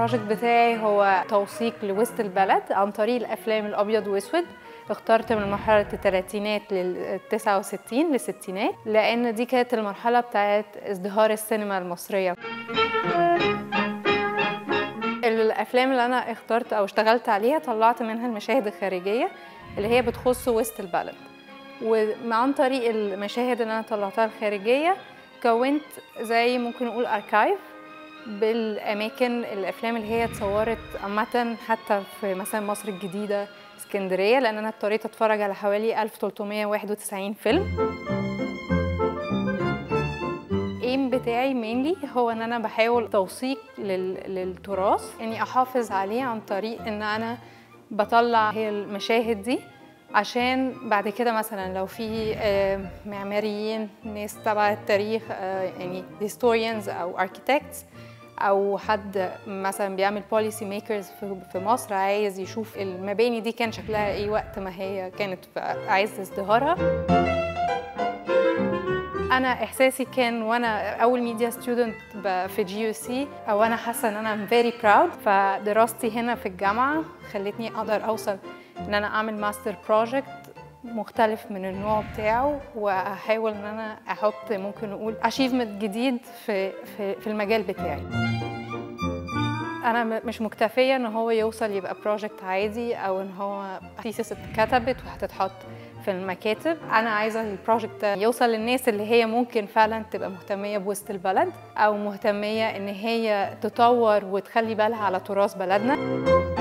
البروجكت بتاعي هو توثيق لوسط البلد عن طريق الافلام الابيض واسود اخترت من مرحلة الثلاثينات لل 69 للستينات لأن دي كانت المرحلة بتاعت ازدهار السينما المصرية الأفلام اللي أنا اخترت أو اشتغلت عليها طلعت منها المشاهد الخارجية اللي هي بتخص وسط البلد وعن طريق المشاهد اللي أنا طلعتها الخارجية كونت زي ممكن نقول أركايف بالأماكن الأفلام اللي هي اتصورت عامة حتى في مثلا مصر الجديدة اسكندريه لان انا اضطريت اتفرج على حوالي 1391 فيلم ايم بتاعي مينلي هو ان انا بحاول توثيق لل... للتراث اني احافظ عليه عن طريق ان انا بطلع هي المشاهد دي عشان بعد كده مثلا لو في معماريين ناس تبع التاريخ يعني historians او architects او حد مثلا بيعمل بوليسي ميكرز في مصر عايز يشوف المباني دي كان شكلها ايه وقت ما هي كانت عايز ازدهارها انا احساسي كان وانا اول ميديا ستودنت في جي يو سي او انا حاسه ان انا فيري براود فدراستي هنا في الجامعه خلتني اقدر اوصل ان انا اعمل ماستر بروجكت مختلف من النوع بتاعه واحاول ان انا احط ممكن نقول اتشيفمنت جديد في في في المجال بتاعي انا مش مكتفيه ان هو يوصل يبقى بروجكت عادي او ان هو ثيسس اتكتبت وهتتحط في المكاتب انا عايزه البروجكت ده يوصل للناس اللي هي ممكن فعلا تبقى مهتميه بوسط البلد او مهتميه ان هي تطور وتخلي بالها على تراث بلدنا